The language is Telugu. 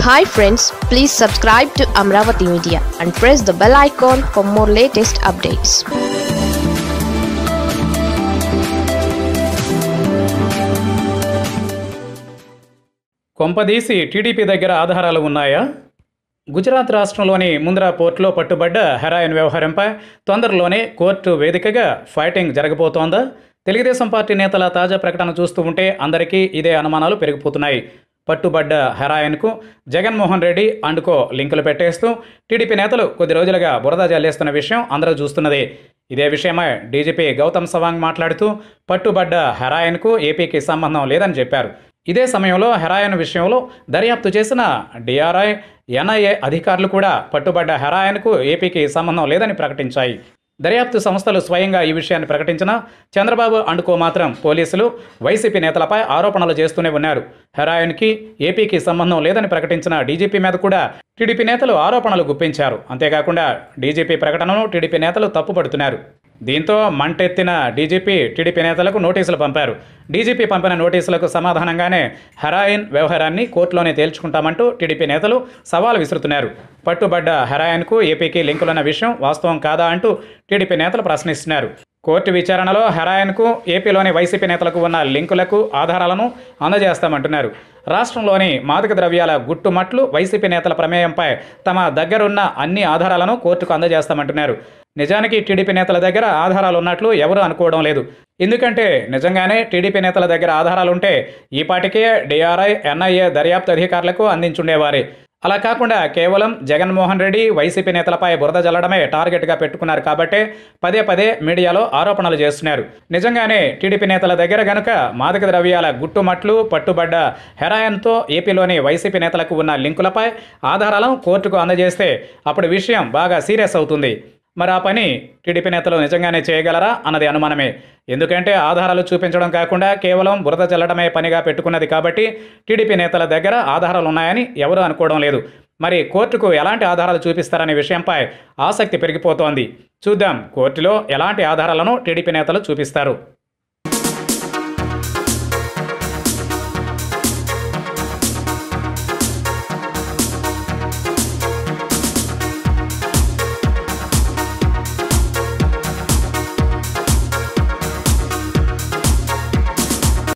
hi friends please subscribe to Amaravati media and press the bell icon for more latest updates కొంపదీసి టీడీపీ దగ్గర ఆధారాలు ఉన్నాయా గుజరాత్ రాష్ట్రంలోని ముంద్రా పోర్టులో పట్టుబడ్డ హెరాయిన్ వ్యవహారంపై తొందరలోనే కోర్టు వేదికగా ఫైటింగ్ జరగబోతోందా తెలుగుదేశం పార్టీ నేతల తాజా ప్రకటన చూస్తూ ఉంటే అందరికీ ఇదే అనుమానాలు పెరిగిపోతున్నాయి పట్టుబడ్డ హెరాయిన్కు జగన్మోహన్ రెడ్డి అండుకో లింకులు పెట్టేస్తూ టీడీపీ నేతలు కొద్ది రోజులుగా బురద జల్లేస్తున్న విషయం అందరూ చూస్తున్నదే ఇదే విషయమై డీజీపీ గౌతమ్ సవాంగ్ మాట్లాడుతూ పట్టుబడ్డ హెరాయిన్కు ఏపీకి సంబంధం లేదని చెప్పారు ఇదే సమయంలో హెరాయిన్ విషయంలో దర్యాప్తు చేసిన డిఆర్ఐ ఎన్ఐఏ అధికారులు కూడా పట్టుబడ్డ హెరాయిన్కు ఏపీకి సంబంధం లేదని ప్రకటించాయి దర్యాప్తు సంస్థలు స్వయంగా ఈ విషయాన్ని ప్రకటించినా చంద్రబాబు అండుకో మాత్రం పోలీసులు వైసీపీ నేతలపై ఆరోపణలు చేస్తూనే ఉన్నారు హెరాయిన్కి ఏపీకి సంబంధం లేదని ప్రకటించిన డీజీపీ మీద కూడా టీడీపీ నేతలు ఆరోపణలు గుప్పించారు అంతేకాకుండా డీజీపీ ప్రకటనను టీడీపీ నేతలు తప్పుపడుతున్నారు దీంతో మంటెత్తిన డీజీపీ టీడీపీ నేతలకు నోటీసులు పంపారు డీజీపీ పంపిన నోటీసులకు సమాధానంగానే హెరాయిన్ వ్యవహారాన్ని కోర్టులోనే తేల్చుకుంటామంటూ టీడీపీ నేతలు సవాల్ విసురుతున్నారు పట్టుబడ్డ హెరాయిన్కు ఏపీకి లింకులున్న విషయం వాస్తవం కాదా అంటూ టీడీపీ నేతలు ప్రశ్నిస్తున్నారు కోర్టు విచారణలో హెరాయిన్కు ఏపీలోని వైసీపీ నేతలకు ఉన్న లింకులకు ఆధారాలను అందజేస్తామంటున్నారు రాష్ట్రంలోని మాదక ద్రవ్యాల గుట్టుమట్లు వైసీపీ నేతల ప్రమేయంపై తమ దగ్గరున్న అన్ని ఆధారాలను కోర్టుకు అందజేస్తామంటున్నారు నిజానికి టీడీపీ నేతల దగ్గర ఆధారాలు ఉన్నట్లు ఎవరూ అనుకోవడం లేదు ఎందుకంటే నిజంగానే టీడీపీ నేతల దగ్గర ఆధారాలుంటే ఈ పాటికే డిఆర్ఐ ఎన్ఐఏ దర్యాప్తు అధికారులకు అందించుండేవారే అలా కాకుండా కేవలం జగన్మోహన్ రెడ్డి వైసీపీ నేతలపై బురద జల్లడమే టార్గెట్గా పెట్టుకున్నారు కాబట్టే పదే పదే మీడియాలో ఆరోపణలు చేస్తున్నారు నిజంగానే టీడీపీ నేతల దగ్గర గనుక మాదక ద్రవ్యాల గుట్టుమట్లు పట్టుబడ్డ హెరాయన్తో ఏపీలోని వైసీపీ నేతలకు ఉన్న లింకులపై ఆధారాలను కోర్టుకు అందజేస్తే అప్పుడు విషయం బాగా సీరియస్ అవుతుంది మరి ఆ పని టీడీపీ నేతలు నిజంగానే చేయగలరా అన్నది అనుమానమే ఎందుకంటే ఆధారాలు చూపించడం కాకుండా కేవలం బురద చల్లడమే పనిగా పెట్టుకున్నది కాబట్టి టీడీపీ నేతల దగ్గర ఆధారాలు ఉన్నాయని ఎవరూ అనుకోవడం లేదు మరి కోర్టుకు ఎలాంటి ఆధారాలు చూపిస్తారనే విషయంపై ఆసక్తి పెరిగిపోతోంది చూద్దాం కోర్టులో ఎలాంటి ఆధారాలను టీడీపీ నేతలు చూపిస్తారు